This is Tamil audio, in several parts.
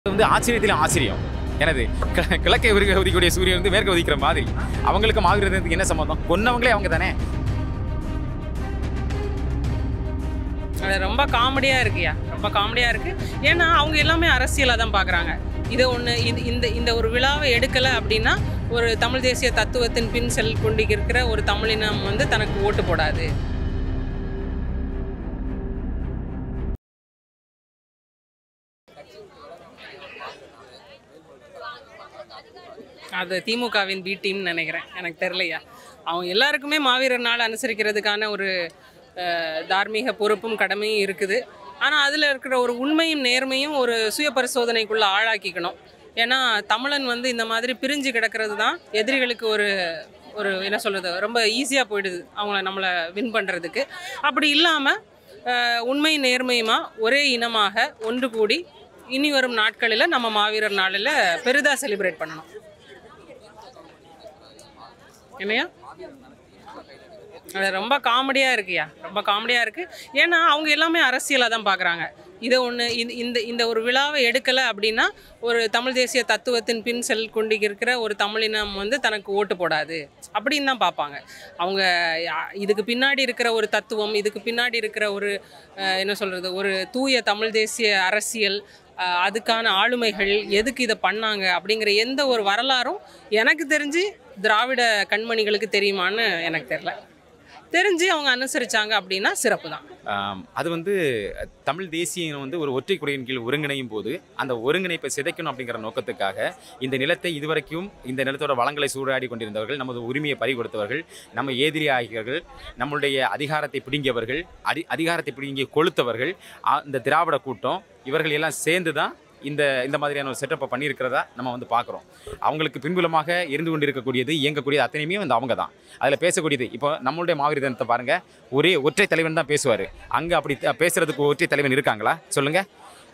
இது வந்து ஆச்சரியத்திலும் ஆச்சரியம் எனது கிழ- கிழக்கே உருக உதிக்கக்கூடிய சூரியன் வந்து மேற்க உதிக்கிற மாதிரி அவங்களுக்கு மாவீரத்துக்கு என்ன சம்பந்தம் கொன்னவங்களே அவங்க தானே அது ரொம்ப காமெடியாக இருக்குயா ரொம்ப காமெடியாக இருக்குது ஏன்னா அவங்க எல்லாமே அரசியலாக தான் பார்க்குறாங்க இதை ஒன்று இது இந்த இந்த ஒரு விழாவை எடுக்கலை அப்படின்னா ஒரு தமிழ் தேசிய தத்துவத்தின் பின் செல் கொண்டிருக்கிற ஒரு தமிழினம் வந்து தனக்கு ஓட்டு போடாது அது திமுகவின் பி டீம்னு நினைக்கிறேன் எனக்கு தெரியலையா அவங்க எல்லாருக்குமே மாவீரர் நாள் அனுசரிக்கிறதுக்கான ஒரு அஹ், தார்மீக பொறுப்பும் கடமையும் இருக்குது ஆனால் அதில் இருக்கிற ஒரு உண்மையும் நேர்மையும் ஒரு சுய பரிசோதனைக்குள்ளே ஆளாக்கிக்கணும் ஏன்னா தமிழன் வந்து இந்த மாதிரி பிரிஞ்சு கிடக்கிறது தான் எதிரிகளுக்கு ஒரு ஒரு என்ன சொல்கிறது ரொம்ப ஈஸியாக போயிடுது அவங்கள நம்மளை வின் பண்ணுறதுக்கு அப்படி இல்லாமல் உண்மை நேர்மையுமா ஒரே இனமாக ஒன்று கூடி இனி வரும் நாட்களில் நம்ம மாவீரர் நாளில் பெரிதாக செலிப்ரேட் பண்ணணும் என்னையா அது ரொம்ப காமெடியாக இருக்குயா ரொம்ப காமெடியாக இருக்குது ஏன்னா அவங்க எல்லாமே அரசியலாக தான் பார்க்குறாங்க இதை ஒன்று இந்த இந்த ஒரு விழாவை எடுக்கலை அப்படின்னா ஒரு தமிழ் தேசிய தத்துவத்தின் பின் செல் கொண்டிருக்கிற ஒரு தமிழினம் வந்து தனக்கு ஓட்டு போடாது அப்படின்னு தான் பார்ப்பாங்க அவங்க யா- இதுக்கு பின்னாடி இருக்கிற ஒரு தத்துவம் இதுக்கு பின்னாடி இருக்கிற ஒரு அஹ், என்ன சொல்கிறது ஒரு தூய தமிழ் தேசிய அரசியல் அஹ், அதுக்கான ஆளுமைகள் எதுக்கு இதை பண்ணாங்க அப்படிங்கிற எந்த ஒரு வரலாறும் எனக்கு தெரிஞ்சு திராவிட கண்மணிகளுக்கு தெரியுமான்னு எனக்கு தெரியல தெரிஞ்சு அவங்க அனுசரிச்சாங்க அப்படின்னா சிறப்பு தான் ஆம், அது வந்து அஹ், தமிழ் தேசியம் வந்து ஒரு ஒற்றை குறையின் கீழ் ஒருங்கிணையும் போது அந்த ஒருங்கிணைப்பை சிதைக்கணும் அப்படிங்கிற நோக்கத்துக்காக இந்த நிலத்தை இதுவரைக்கும் இந்த நிலத்தோட வளங்களை சூறாடி கொண்டிருந்தவர்கள் நமது உரிமையை பறி கொடுத்தவர்கள் நம்ம எதிரி ஆகியவர்கள் நம்மளுடைய அதிகாரத்தை பிடுங்கியவர்கள் அதி அதிகாரத்தை பிடுங்கி கொளுத்தவர்கள் ஆ- இந்த திராவிட கூட்டம் இவர்கள் எல்லாம் சேர்ந்து தான் இந்த இந்த மாதிரியான ஒரு செட்டப்பை பண்ணியிருக்கிறதா நம்ம வந்து பார்க்குறோம் அவங்களுக்கு பின்புலமாக இருந்து கொண்டிருக்கக்கூடியது இயங்கக்கூடியது அத்தனையுமே வந்து அவங்க தான் அதில் பேசக்கூடியது இப்போ நம்மளுடைய மாவீர தினத்தை பாருங்கள் ஒரே ஒற்றை தலைவன் தான் பேசுவார் அங்கே அப்படி த- பேசுறதுக்கு ஒற்றை தலைவன் இருக்காங்களா சொல்லுங்கள்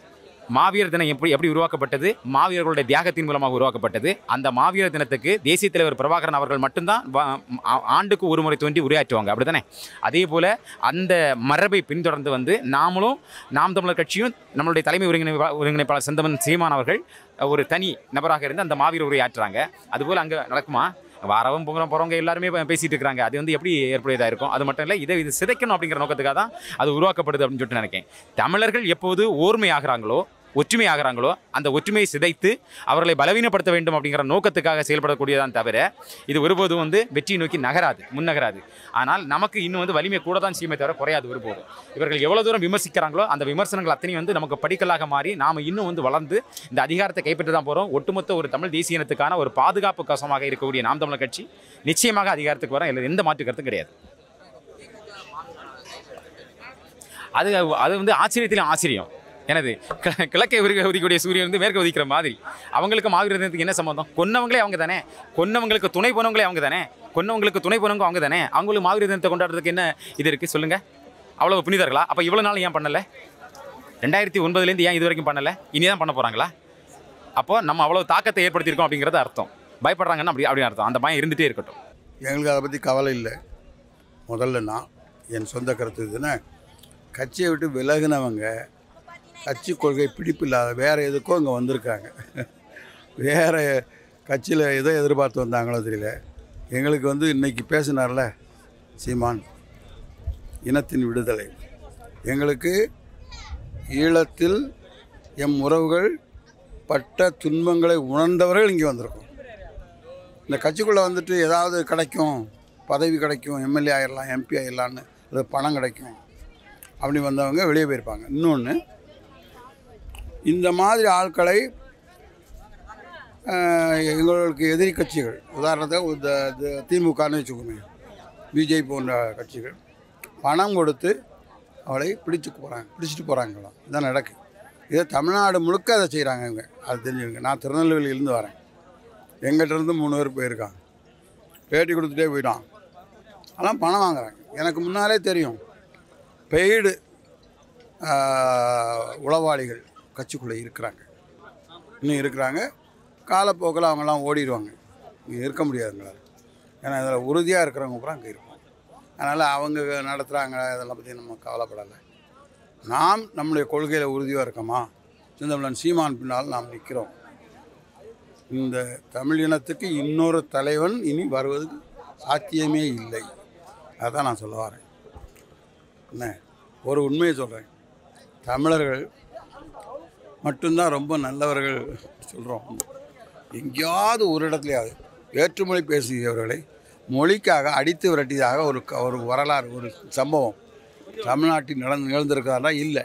மாவீரர் தினம் எப்படி எப்படி உருவாக்கப்பட்டது மாவீரர்களுடைய தியாகத்தின் மூலமாக உருவாக்கப்பட்டது அந்த மாவீரர் தினத்துக்கு தேசிய தலைவர் பிரபாகரன் அவர்கள் மட்டும்தான் வா- ஆ- ஆண்டுக்கு ஒரு முறை தோன்றி உரையாற்றுவாங்க அப்படிதானே அதே போல் அந்த மரபை பின்தொடர்ந்து வந்து நாமளும் நாம் தமிழர் கட்சியும் நம்மளுடைய தலைமை ஒருங்கிணைப்பா ஒருங்கிணைப்பாளர் செந்தமன் சீமான் அவர்கள் ஒரு தனி நபராக இருந்து அந்த மாவீர உரையாற்றுறாங்க அதுபோல் அங்கே நடக்குமா வரவும் போகிறோம் போகிறவங்க எல்லாருமே பே- பேசிட்டு இருக்காங்க அது வந்து எப்படி ஏற்புடையதாக இருக்கும் அது மட்டும் இல்லை இதை இது சிதைக்கணும் அப்படிங்கிற நோக்கத்துக்காக தான் அது உருவாக்கப்படுது அப்படின்னு சொல்லிட்டு நினைக்கிறேன் தமிழர்கள் எப்போது ஓர்மை ஆகிறாங்களோ ஒற்றுமை ஆகிறாங்களோ அந்த ஒற்றுமையை சிதைத்து அவர்களை பலவீனப்படுத்த வேண்டும் அப்படிங்கிற நோக்கத்துக்காக செயல்படக்கூடியதான் தவிர இது ஒருபோதும் வந்து வெற்றியை நோக்கி நகராது முன்னகராது ஆனால் நமக்கு இன்னும் வந்து வலிமை கூட தான் செய்யுமே தவிர குறையாது ஒருபோதும் இவர்கள் எவ்வளோ தூரம் விமர்சிக்கிறாங்களோ அந்த விமர்சனங்கள் அத்தனையும் வந்து நமக்கு படிக்கலாக மாறி நாம் இன்னும் வந்து வளர்ந்து இந்த அதிகாரத்தை கைப்பற்ற தான் போகிறோம் ஒட்டுமொத்த ஒரு தமிழ் தேசிய இனத்துக்கான ஒரு பாதுகாப்பு கவசமாக இருக்கக்கூடிய நாம் தமிழர் கட்சி நிச்சயமாக அதிகாரத்துக்கு வர எந்த மாற்று கருத்தும் கிடையாது அது அது வந்து ஆச்சரியத்திலும் ஆச்சரியம் எனது கிழ- கிழக்கே உருக உதிக்கக்கூடிய சூரியன் வந்து மேற்க உதிக்கிற மாதிரி அவங்களுக்கு மாவீரர் தினத்துக்கு என்ன சம்பந்தம் கொன்னவங்களே அவங்க தானே கொன்னவங்களுக்கு துணை போனவங்களே அவங்க தானே கொன்னவங்களுக்கு துணை போனவங்க அவங்க தானே அவங்களுக்கு மாவீரர் தினத்தை கொண்டாடுறதுக்கு என்ன இது இருக்குது சொல்லுங்கள் அவ்வளோ புனிதர்களா அப்போ இவ்வளோ நாள் ஏன் பண்ணலை ரெண்டாயிரத்தி ஒன்பதுலேருந்து ஏன் இது வரைக்கும் பண்ணலை இனி தான் பண்ண போகிறாங்களா அப்போ நம்ம அவ்வளோ தாக்கத்தை ஏற்படுத்தியிருக்கோம் அப்படிங்கிறது அர்த்தம் பயப்படுறாங்கன்னா அப்படி அப்படி அர்த்தம் அந்த பயம் இருந்துகிட்டே இருக்கட்டும் எங்களுக்கு அதை பற்றி கவலை இல்லை முதல்ல நான் என் சொந்த கருத்து இதுன்னா கட்சியை விட்டு விலகினவங்க கட்சி கொள்கை பிடிப்பு இல்லாத வேறு எதுக்கோ இங்கே வந்திருக்காங்க வேறு கட்சியில் எதோ எதிர்பார்த்து வந்தாங்களோ தெரியல எங்களுக்கு வந்து இன்னைக்கு பேசினார்ல சீமான் இனத்தின் விடுதலை எங்களுக்கு ஈழத்தில் எம் உறவுகள் பட்ட துன்பங்களை உணர்ந்தவர்கள் இங்கே வந்திருக்கோம் இந்த கட்சிக்குள்ளே வந்துட்டு ஏதாவது கிடைக்கும் பதவி கிடைக்கும் எம்எல்ஏ ஆயிடலாம் எம்பி ஆயிடலான்னு அது பணம் கிடைக்கும் அப்படி வந்தவங்க வெளியே போயிருப்பாங்க இன்னொன்று இந்த மாதிரி ஆட்களை ஆஹ், எங்களுக்கு எதிரி கட்சிகள் உதாரணத்துக்கு இந்த இந்த திமுகன்னு வச்சுக்கோமே பிஜேபி போன்ற கட்சிகள் பணம் கொடுத்து அவளை பிடிச்சு போகிறாங்க பிடிச்சிட்டு போகிறாங்களாம் இதான் நடக்குது இதை தமிழ்நாடு முழுக்க அதை செய்கிறாங்க இவங்க அது தெரிஞ்சுங்க நான் திருநெல்வேலியிலேருந்து வரேன் எங்கிட்ட இருந்து மூணு பேர் போயிருக்காங்க பேட்டி கொடுத்துட்டே போயிட்டான் ஆனால் பணம் வாங்குறாங்க எனக்கு முன்னாலே தெரியும் பெய்டு உளவாளிகள் கட்சிக்குள்ளே இருக்கிறாங்க இன்னும் இருக்கிறாங்க காலப்போக்கில் அவங்கெல்லாம் ஓடிடுவாங்க இங்கே இருக்க முடியாதுங்களால் ஏன்னா இதில் உறுதியாக இருக்கிறவங்க பூரா அங்கே இருப்பாங்க அதனால் அவங்க நடத்துகிறாங்க இதெல்லாம் பற்றி நம்ம கவலைப்படலை நாம் நம்முடைய கொள்கையில் உறுதியாக இருக்கோமா செந்தமிழன் சீமான் பின்னால் நாம் நிற்கிறோம் இந்த தமிழ் இனத்துக்கு இன்னொரு தலைவன் இனி வருவதற்கு சாத்தியமே இல்லை அதான் நான் சொல்ல வரேன் என்ன ஒரு உண்மையை சொல்கிறேன் தமிழர்கள் மட்டும்தான் ரொம்ப நல்லவர்கள் சொல்கிறோம் எங்கேயாவது ஒரு இடத்துலையாவது வேற்றுமொழி பேசுகிறவர்களை மொழிக்காக அடித்து விரட்டியதாக ஒரு க- ஒரு வரலாறு ஒரு சம்பவம் தமிழ்நாட்டில் நடந்து நிகழ்ந்திருக்கிறதா இல்லை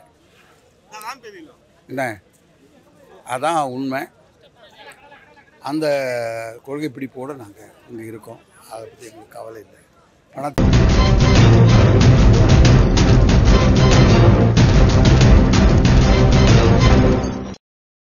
என்ன அதான் உண்மை அந்த கொள்கை பிடிப்போடு நாங்கள் இங்கே இருக்கோம் அதை பற்றி எங்களுக்கு கவலை இல்லை பணத்தை